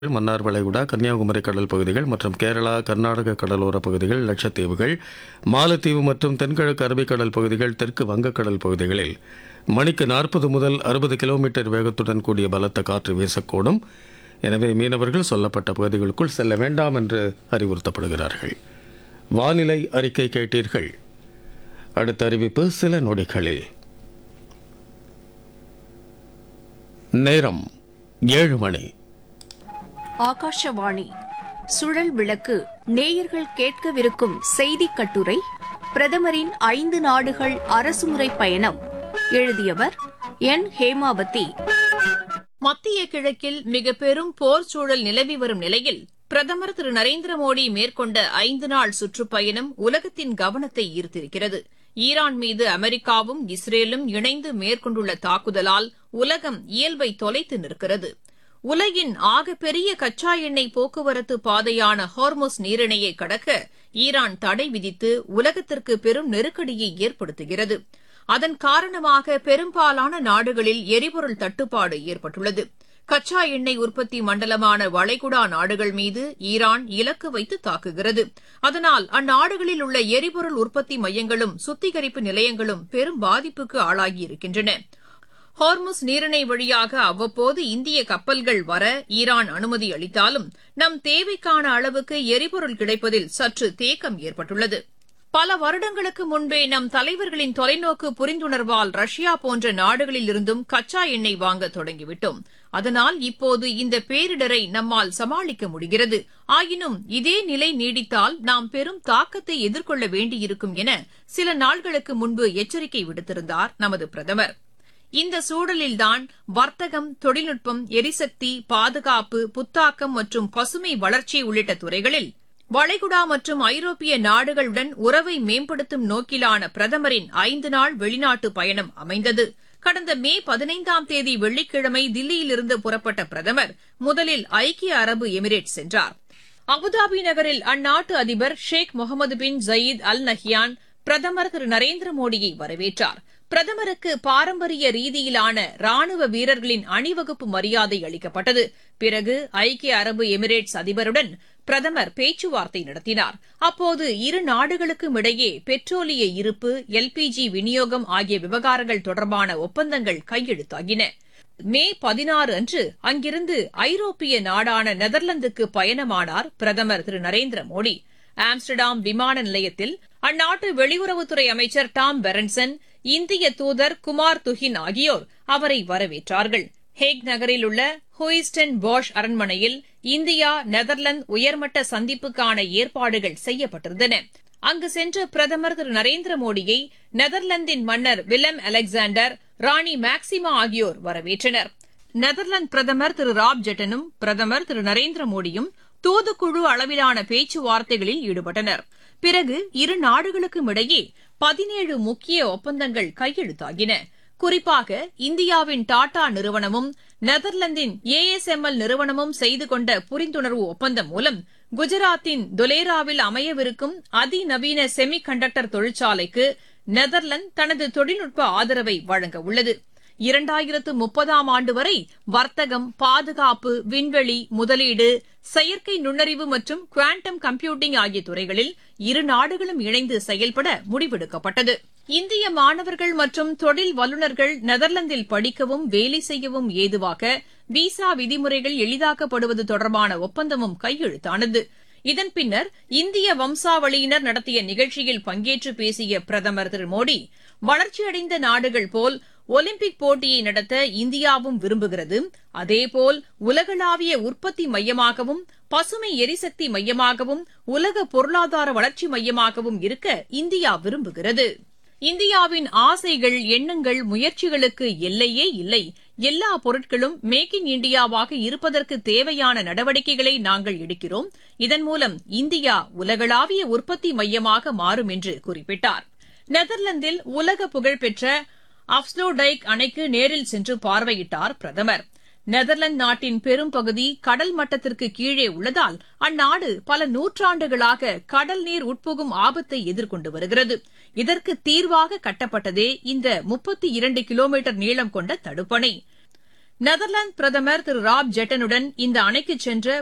மன்னார் வளைகுடா கன்னியாகுமரி கடல் பகுதிகள் மற்றும் கேரளா கர்நாடக கடலோர பகுதிகள் லட்சத்தீவுகள் மாலத்தீவு மற்றும் தென்கிழக்கு அரபிக்கடல் பகுதிகள் தெற்கு வங்கக்கடல் பகுதிகளில் மணிக்கு நாற்பது முதல் அறுபது கிலோமீட்டர் வேகத்துடன் கூடிய பலத்த காற்று வீசக்கூடும் எனவே மீனவர்கள் சொல்லப்பட்ட பகுதிகளுக்குள் செல்ல வேண்டாம் என்று அறிவுறுத்தப்படுகிறார்கள் வானிலை அறிக்கை கேட்டீர்கள் அடுத்த அறிவிப்பு சில நொடிகளில் நேரம் ஏழு மணி ஆகாஷவாணி சுழல் விளக்கு நேயர்கள் கேட்கவிருக்கும் செய்தி கட்டுரை பிரதமரின் ஐந்து நாடுகள் அரசுமுறை பயணம் எழுதியவர் என் ஹேமாவதி மத்திய கிழக்கில் மிக பெரும் போர் சூழல் நிலவி வரும் நிலையில் பிரதமர் திரு நரேந்திர மோடி மேற்கொண்ட ஐந்து நாள் சுற்றுப்பயணம் உலகத்தின் கவனத்தை ஈர்த்திருக்கிறது ஈரான் மீது அமெரிக்காவும் இஸ்ரேலும் இணைந்து மேற்கொண்டுள்ள தாக்குதலால் உலகம் இயல்பை தொலைத்து நிற்கிறது உலகின் ஆகப்பெரிய கச்சா எண்ணெய் போக்குவரத்து பாதையான ஹார்மோஸ் நீரிணையை கடக்க ஈரான் தடை விதித்து உலகத்திற்கு பெரும் நெருக்கடியை ஏற்படுத்துகிறது அதன் காரணமாக பெரும்பாலான நாடுகளில் எரிபொருள் தட்டுப்பாடு ஏற்பட்டுள்ளது கச்சா எண்ணெய் உற்பத்தி மண்டலமான வளைகுடா நாடுகள் மீது ஈரான் இலக்கு வைத்து தாக்குகிறது அதனால் அந்நாடுகளில் உள்ள எரிபொருள் உற்பத்தி மையங்களும் சுத்திகரிப்பு நிலையங்களும் பெரும் பாதிப்புக்கு ஆளாகியிருக்கின்றன ஹார்முஸ் நீரிணை வழியாக அவ்வப்போது இந்திய கப்பல்கள் வர ஈரான் அனுமதி அளித்தாலும் நம் தேவைக்கான அளவுக்கு எரிபொருள் கிடைப்பதில் சற்று தேக்கம் ஏற்பட்டுள்ளது பல வருடங்களுக்கு முன்பே நம் தலைவர்களின் தொலைநோக்கு புரிந்துணர்வால் ரஷ்யா போன்ற நாடுகளில் இருந்தும் கச்சா எண்ணெய் வாங்க தொடங்கிவிட்டோம் அதனால் இப்போது இந்த பேரிடரை நம்மால் சமாளிக்க முடிகிறது ஆயினும் இதே நிலை நீடித்தால் நாம் பெரும் தாக்கத்தை எதிர்கொள்ள வேண்டியிருக்கும் என சில நாள்களுக்கு முன்பு எச்சரிக்கை விடுத்திருந்தார் நமது பிரதமர் இந்த சூழலில்தான் வர்த்தகம் தொழில்நுட்பம் எரிசக்தி பாதுகாப்பு புத்தாக்கம் மற்றும் பசுமை வளர்ச்சி உள்ளிட்ட துறைகளில் வளைகுடா மற்றும் ஐரோப்பிய நாடுகளுடன் உறவை மேம்படுத்தும் நோக்கிலான பிரதமரின் ஐந்து நாள் வெளிநாட்டு பயணம் அமைந்தது கடந்த மே பதினைந்தாம் தேதி வெள்ளிக்கிழமை தில்லியிலிருந்து புறப்பட்ட பிரதமர் முதலில் ஐக்கிய அரபு எமிரேட் சென்றார் அபுதாபி நகரில் அந்நாட்டு அதிபர் ஷேக் முகமது பின் ஜயீத் அல் நஹ்யான் பிரதமர் திரு நரேந்திர மோடியை வரவேற்றார் பிரதமருக்கு பாரம்பரிய ரீதியிலான ராணுவ வீரர்களின் அணிவகுப்பு மரியாதை அளிக்கப்பட்டது பிறகு ஐக்கிய அரபு எமிரேட்ஸ் அதிபருடன் பிரதமர் பேச்சுவார்த்தை நடத்தினார் அப்போது இரு நாடுகளுக்கும் இடையே பெட்ரோலிய இருப்பு எல்பிஜி விநியோகம் ஆகிய விவகாரங்கள் தொடர்பான ஒப்பந்தங்கள் கையெழுத்தாகின மே பதினாறு அன்று அங்கிருந்து ஐரோப்பிய நாடான நெதர்லாந்துக்கு பயணமானார் பிரதமர் திரு நரேந்திர மோடி ஆம்ஸ்டர்டாம் விமான நிலையத்தில் அந்நாட்டு வெளியுறவுத்துறை அமைச்சர் டாம் பெரன்சன் இந்திய தூதர் குமார் துஹின் ஆகியோர் அவரை வரவேற்றார்கள் ஹேக் நகரில் உள்ள ஹூயிஸ்டன் பாஷ் அரண்மனையில் இந்தியா நெதர்லாந்து உயர்மட்ட சந்திப்புக்கான ஏற்பாடுகள் செய்யப்பட்டிருந்தன அங்கு சென்ற பிரதமர் திரு நரேந்திர மோடியை நெதர்லாந்தின் மன்னர் வில்லம் அலெக்சாண்டர் ராணி மேக்சிமா ஆகியோர் வரவேற்றனர் நெதர்லாந்து பிரதமர் திரு ராப் ஜெட்டனும் பிரதமர் திரு நரேந்திர மோடியும் தூதுக்குழு அளவிலான பேச்சுவார்த்தைகளில் ஈடுபட்டனர் பிறகு இரு நாடுகளுக்கும் இடையே பதினேழு முக்கிய ஒப்பந்தங்கள் கையெழுத்தாகின குறிப்பாக இந்தியாவின் டாடா நிறுவனமும் நெதர்லாந்தின் ஏஎஸ்எம்எல் நிறுவனமும் செய்து கொண்ட புரிந்துணர்வு ஒப்பந்தம் மூலம் குஜராத்தின் துலேராவில் அமையவிருக்கும் அதிநவீன செமி கண்டக்டர் தொழிற்சாலைக்கு நெதர்லாந்து தனது தொழில்நுட்ப ஆதரவை வழங்க உள்ளது இரண்டாயிரத்து முப்பதாம் ஆண்டு வரை வர்த்தகம் பாதுகாப்பு விண்வெளி முதலீடு செயற்கை நுண்ணறிவு மற்றும் குவாண்டம் கம்ப்யூட்டிங் ஆகிய துறைகளில் இரு நாடுகளும் இணைந்து செயல்பட முடிவெடுக்கப்பட்டது இந்திய மாணவர்கள் மற்றும் தொழில் வல்லுநர்கள் நெதர்லாந்தில் படிக்கவும் வேலை செய்யவும் ஏதுவாக விசா விதிமுறைகள் எளிதாக்கப்படுவது தொடர்பான ஒப்பந்தமும் கையெழுத்தானது இதன் பின்னர் இந்திய வம்சாவளியினர் நடத்திய நிகழ்ச்சியில் பங்கேற்று பேசிய பிரதமர் திரு மோடி வளர்ச்சியடைந்த நாடுகள் போல் ஒலிம்பிக் போட்டியை நடத்த இந்தியாவும் விரும்புகிறது அதேபோல் உலகளாவிய உற்பத்தி மையமாகவும் பசுமை எரிசக்தி மையமாகவும் உலக பொருளாதார வளர்ச்சி மையமாகவும் இருக்க இந்தியா விரும்புகிறது இந்தியாவின் ஆசைகள் எண்ணங்கள் முயற்சிகளுக்கு எல்லையே இல்லை எல்லா பொருட்களும் மேக் இன் இண்டியாவாக இருப்பதற்கு தேவையான நடவடிக்கைகளை நாங்கள் எடுக்கிறோம் இதன் மூலம் இந்தியா உலகளாவிய உற்பத்தி மையமாக மாறும் என்று குறிப்பிட்டார் நெதர்லாந்தில் உலக புகழ்பெற்ற அப்ஸ்லோடைக் அணைக்கு நேரில் சென்று பார்வையிட்டார் பிரதமர் நெதர்லாந்து நாட்டின் பெரும் பகுதி கடல் மட்டத்திற்கு கீழே உள்ளதால் அந்நாடு பல நூற்றாண்டுகளாக கடல் நீர் உட்புகும் ஆபத்தை எதிர்கொண்டு வருகிறது இதற்கு தீர்வாக கட்டப்பட்டதே இந்த முப்பத்தி இரண்டு கிலோமீட்டர் நீளம் கொண்ட தடுப்பணை நெதர்லாந்து பிரதமர் திரு ராப் ஜெட்டனுடன் இந்த அணைக்கு சென்ற